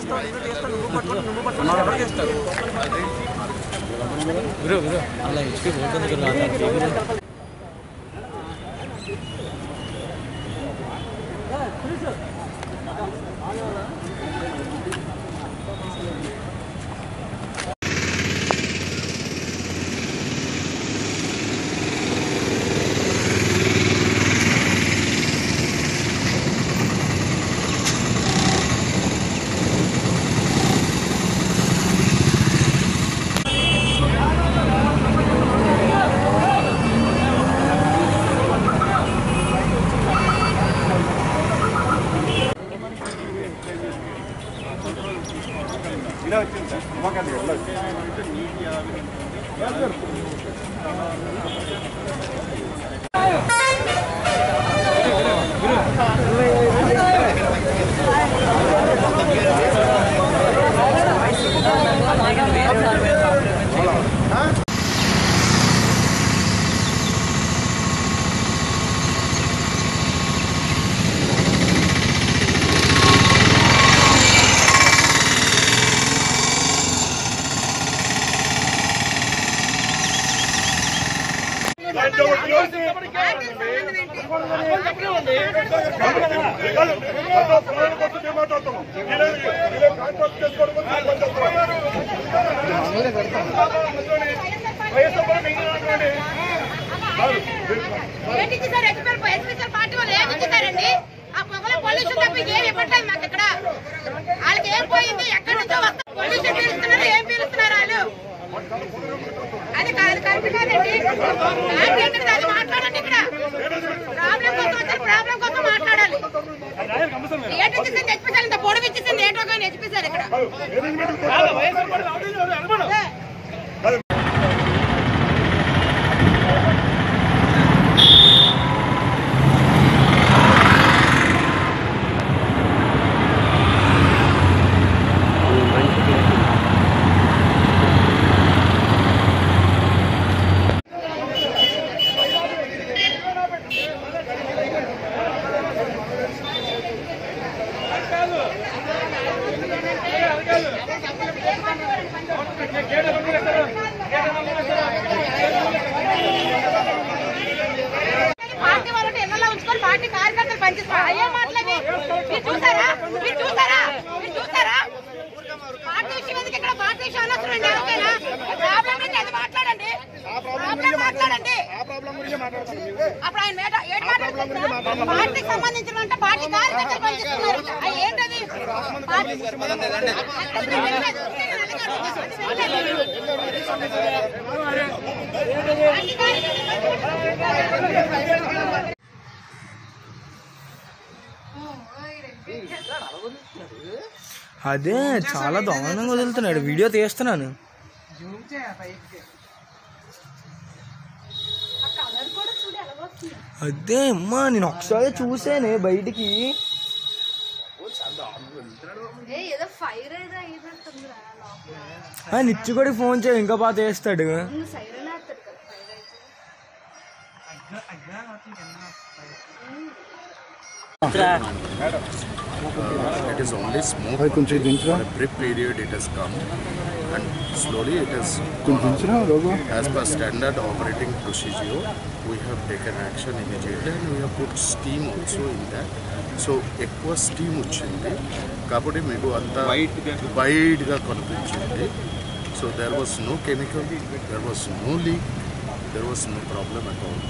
తీస్తావు నేను తీస్తాను నువ్వు పట్టుకో నువ్వు పట్టుకో ఎవరు తీస్తారు గురు గురు అలా హెచ్పి పోతుంది గురు రాత్రి ఏంటి ఇచ్చేసారు ఎక్స్పెల్ ఎస్పెషల్ పార్టీ వాళ్ళు ఏమి ఇచ్చేసారండి ఆ పొగల పొల్యూషన్ తప్ప ఏమి ఇవ్వట్లేదు మాకు ఇక్కడ వాళ్ళకి ఏం పోయింది ఎక్కడి నుంచో వస్తారు పొల్యూషన్ పీలుస్తున్నారు ఏం పీలుస్తున్నారు వాళ్ళు అది కాదు కరెక్ట్ కాదండి నాకు ఏంటంటే అది మాట్లాడండి ఇక్కడ ప్రాబ్లం కోసం వచ్చారు ప్రాబ్లం కోసం మాట్లాడాలి ఏంటి ఇచ్చేసింది ఎస్పెషల్ ఇంత పొడవు ఇచ్చేసింది ఏంటో కానీ ఎస్పెషల్ ఇక్కడ పార్టీ వాళ్ళంటే ఎన్నెలా ఉంచుకొని పార్టీ కార్యకర్తలు పనిచేస్తారు అయ్యే మాటలవి మీరు చూసారా మీరు చూసారా మీరు చూసారా పార్టీ విషయం ఎందుకు ఇక్కడ పార్టీ విషయం అనవసరం అండి ఎవరికైనా ప్రాబ్లం గురించి అది మాట్లాడండి ప్రాబ్లం మాట్లాడండి అప్పుడు ఆయన మేట ఏడు మాట్లాడుతున్నారు పార్టీకి సంబంధించిన అంటే పార్టీ కార్యకర్తలు పనిచేస్తున్నారు అవి ఏంటది పార్టీ పార్టీ కార్యకర్తలు అదే చాలా దారుణంగా వదులుతున్నాడు వీడియో తీస్తున్నాను అదే అమ్మా నేను ఒకసారి చూసానే బయటికి ఏదో ఫైర్ ఏదో అయినట్టుందిరా లోపల ఆ నిత్య కూడా ఫోన్ చేయ ఇంకా బాగా తీస్తాడు నువ్వు సైరన్ వేస్తాడు కదా ఫైర్ అయితే It is only smoke. For a brief period it has come and slowly it has as per standard operating procedure we have taken action immediately and we have put steam also in that. So ఎక్కువ steam వచ్చింది కాబట్టి మీకు అంత వైడ్గా కనిపించింది so there was no chemical there was no leak there was no problem at all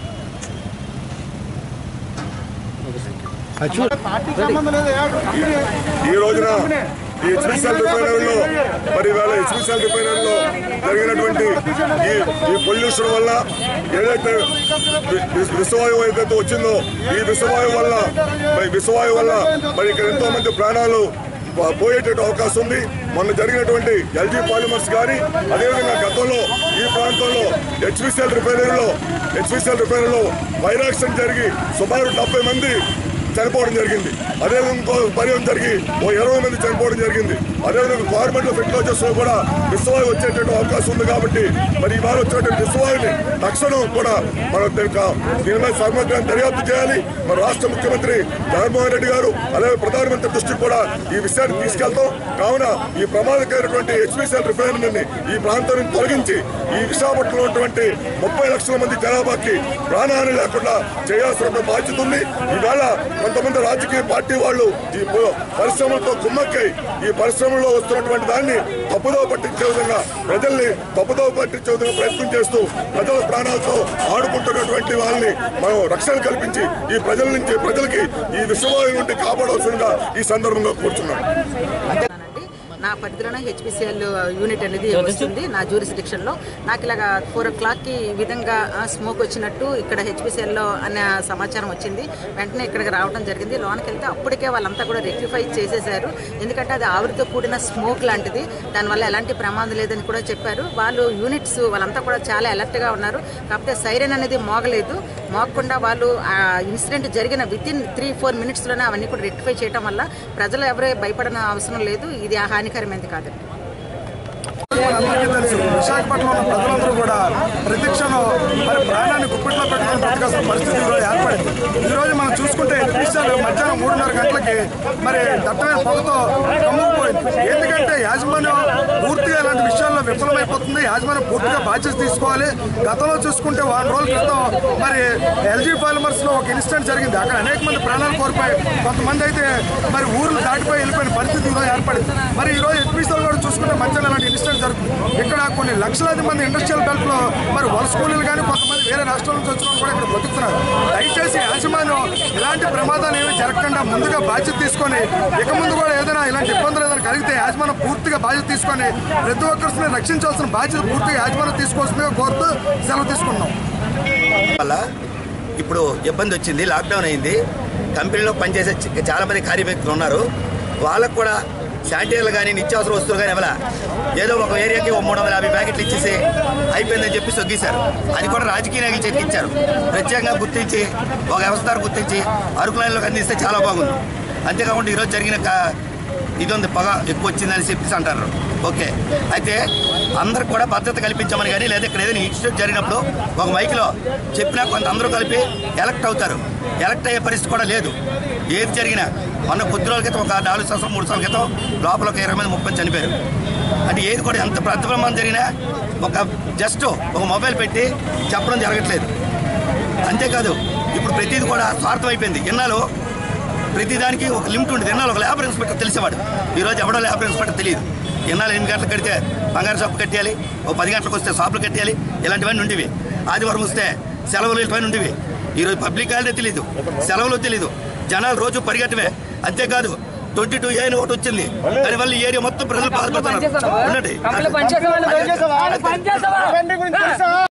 ఈ రోజున ఈ హెచ్పిసిఎల్ రిఫైనరీలో మరి ఇవాళ హెచ్పిసిఎల్ రిఫైనరీలో జరిగినటువంటి ఈ ఈ పొల్యూషన్ వల్ల ఏదైతే వి- వి- విషవాయువు ఏదైతే వచ్చిందో ఈ విషవాయువు వల్ల మరి విషవాయువు వల్ల మరి ఇక్కడ ఎంతో మంది ప్రాణాలు పో- పోయేటట్టు అవకాశం ఉంది మొన్న జరిగినటువంటి ఎల్జీ పాలిమర్స్ కానీ అదేవిధంగా గతంలో ఈ ప్రాంతంలో హెచ్పిసిఎల్ రిఫైనరీలో హెచ్పిసిఎల్ రిఫైనరీలో ఫైర్ యాక్సిడెంట్ జరిగి సుమారు డెబ్బై మంది చనిపోవడం జరిగింది అదేవిధంగా ఇంకో పరిణామం జరిగి ఓ ఇరవై మంది చనిపోవడం జరిగింది అదేవిధంగా గవర్నమెంట్ లో ఫెర్టిలైజర్స్ లో కూడా విశ్వాయు వచ్చేటువంటి అవకాశం ఉంది కాబట్టి మరి ఇవాళ వచ్చేటువంటి విశ్వాయుని తక్షణం కూడా మనం దీనికి దీని మీద సమగ్రంగా దర్యాప్తు చేయాలి మన రాష్ట్ర ముఖ్యమంత్రి జగన్మోహన్ రెడ్డి గారు అలాగే ప్రధానమంత్రి దృష్టికి కూడా ఈ విషయాన్ని తీసుకెళ్తాం కావున ఈ ప్రమాదకరమైనటువంటి హెచ్పిసిఎల్ రిఫైనరీని ఈ ప్రాంతం నుంచి తొలగించి ఈ విశాఖపట్నంలో ఉన్నటువంటి ముప్పై లక్షల మంది జనాభాకి ప్రాణహాని లేకుండా చేయాల్సిన బాధ్యత ఉంది ఈవేళ కొంతమంది రాజకీయ పార్టీ వాళ్ళు ఈ ప- పరిశ్రమలతో కుమ్మక్కై ఈ పరిశ్రమలో వస్తున్నటువంటి దాన్ని తప్పుదో పట్టించే విధంగా ప్రజల్ని తప్పుదో పట్టించే విధంగా ప్రయత్నం చేస్తూ ప్రజల ప్రాణాలతో ఆడుకుంటున్నటువంటి వాళ్ళని మనం రక్షణ కల్పించి ఈ ప్రజల నుంచి ప్రజలకి ఈ విశ్వవాయు నుండి కాపాడవలసిందిగా ఈ సందర్భంగా కూర్చున్నాం ఉన్నానండి నా పరిధిలోనే హెచ్పిసిఎల్ యూనిట్ అనేది వస్తుంది నా జ్యూరిస్డిక్షన్ లో నాకు ఇలాగా ఫోర్ ఓ క్లాక్ కి ఈ విధంగా స్మోక్ వచ్చినట్టు ఇక్కడ హెచ్పిసిఎల్ లో అనే సమాచారం వచ్చింది వెంటనే ఇక్కడికి రావడం జరిగింది లోనికి వెళ్తే అప్పటికే వాళ్ళంతా కూడా రెక్టిఫై చేసేసారు ఎందుకంటే అది ఆవిరితో కూడిన స్మోక్ లాంటిది దానివల్ల ఎలాంటి ప్రమాదం లేదని కూడా చెప్పారు వాళ్ళు యూనిట్స్ వాళ్ళంతా కూడా చాలా అలర్ట్ గా ఉన్నారు కాకపోతే సైరన్ అనేది మోగలేదు మోగకుండా వాళ్ళు ఆ ఇన్సిడెంట్ జరిగిన within three four minutes లోనే అవన్నీ కూడా రెక్టిఫై చేయడం వల్ల ప్రజలు ఎవరే భయపడన అవసరం లేదు ఇది హానికరమైనది కాదండి మనందరికీ తెలుసు విశాఖపట్నంలో ఉన్న ప్రజలందరూ కూడా ప్రతిక్షణం మరి ప్రాణాన్ని గుప్పిట్లో పెట్టుకుని బ్రతకాల్సిన పరిస్థితి ఈరోజు ఏర్పడింది ఈ రోజు మనం చూసుకుంటే ఎన్పిసిఆర్ మధ్యాహ్నం మూడున్నర గంటలకి మరి దట్టమైన పొగతో కమ్ముకుపోయింది ఎందుకంటే యాజమాన్యం పూర్తిగా ఇలాంటి విషయాల్లో విఫలమైపోతుంది యాజమాన్యం పూర్తిగా బాధ్యత తీసుకోవాలి గతంలో చూసుకుంటే వారం రోజుల క్రితం మరి ఎల్జీ పాలిమర్స్ లో ఒక ఇన్సిడెంట్ జరిగింది అక్కడ అనేక మంది ప్రాణాలు కోల్పోయి కొంతమంది అయితే మరి ఊర్లు దాటిపోయి వెళ్ళిపోయిన పరిస్థితి ఈరోజు ఏర్పడింది మరి ఈ రోజు ఎన్పిసిఆర్ కూడా చూసుకుంటే మధ్యాహ్నం ఇలాంటి ఇన్సిడెంట్ జరుగుతుంది ఇక్కడ కొన్ని లక్షలాది మంది ఇండస్ట్రియల్ బెల్ట్ లో మరి వలస కూలీలు కానీ కొంతమంది వేరే రాష్ట్రాల నుంచి వచ్చిన వాళ్ళు కూడా ఇక్కడ బతుకుతున్నారు దయచేసి యాజమాన్యం ఇలాంటి ప్రమాదాలు ఏమీ జరగకుండా ముందుగా బాధ్యత తీసుకొని ఇక ముందు కూడా ఏదైనా ఇలాంటి ఇబ్బందులు ఏదైనా కలిగితే యాజమాన్యం పూర్తిగా బాధ్యత తీసుకొని ప్రతి ఒక్కరిని రక్షించాల్సిన బాధ్యత పూర్తిగా యాజమాన్యం తీసుకోవాల్సిందిగా కోరుతూ సెలవు తీసుకున్నాం వల్ల ఇప్పుడు ఇబ్బంది వచ్చింది లాక్డౌన్ అయింది కంపెనీలో పనిచేసే చ- చాలా మంది కార్యవ్యక్తులు ఉన్నారు వాళ్ళకు కూడా శానిటైజర్లు కానీ నిత్యావసర వస్తువులు కానీ ఇవ్వాల ఏదో ఒక ఏరియాకి ఒక మూడు వందల యాభై ప్యాకెట్లు ఇచ్చేసి అయిపోయిందని చెప్పి సొగ్గేశారు అది కూడా రాజకీయ నాయకులు చేతికి ఇచ్చారు ప్రత్యేకంగా గుర్తించి ఒక వ్యవస్థ గుర్తించి అరకు లైన్లోకి అందిస్తే చాలా బాగుంది అంతేకాకుండా ఈరోజు జరిగిన కా- ఇది ఉంది పొగ ఎక్కువ వచ్చిందని చెప్పేసి అంటారు ఓకే అయితే అందరికి కూడా భద్రత కల్పించమని కానీ లేదా ఇక్కడ ఏదైనా ఇన్స్టిట్యూట్ జరిగినప్పుడు ఒక మైక్లో చెప్పినా కొంత అందరూ కలిపి ఎలక్ట్ అవుతారు ఎలక్ట్ అయ్యే పరిస్థితి కూడా లేదు ఏది జరిగినా మొన్న కొద్ది రోజుల క్రితం ఒక నాలుగు సంవత్సరం మూడు సంవత్సరాల క్రితం లోపల ఒక ఇరవై మంది ముప్పై చనిపోయారు అంటే ఏది కూడా ఎంత పెద్ద ప్రమాదం జరిగినా ఒక జస్ట్ ఒక మొబైల్ పెట్టి చెప్పడం జరగట్లేదు అంతేకాదు ఇప్పుడు ప్రతిదీ కూడా స్వార్థం అయిపోయింది ఇన్నాళ్ళు ప్రతిదానికి ఒక లిమిట్ ఉండేది ఎన్నాళ్ళు ఒక లేబర్ ఇన్స్పెక్టర్ తెలిసేవాడు ఈ రోజు ఎవడో లేబర్ ఇన్స్పెక్టర్ తెలియదు ఎన్నాళ్ళు ఎనిమిది గంటలకు కడితే బంగారు షాపు కట్టేయాలి ఓ పది గంటలకు వస్తే షాపులు కట్టేయాలి ఇలాంటివన్నీ ఉండేవి ఆదివారం వస్తే సెలవులు ఇలాంటివన్నీ ఉండేవి ఈ రోజు పబ్లిక్ హాలిడే తెలియదు సెలవులు తెలియదు జనాలు రోజు పరిగెట్టమే అంతేకాదు ట్వంటీ టూ ఏ ఒకటి వచ్చింది దానివల్ల ఈ ఏరియా మొత్తం ప్రజలు బాధపడుతున్నారు ఉండండి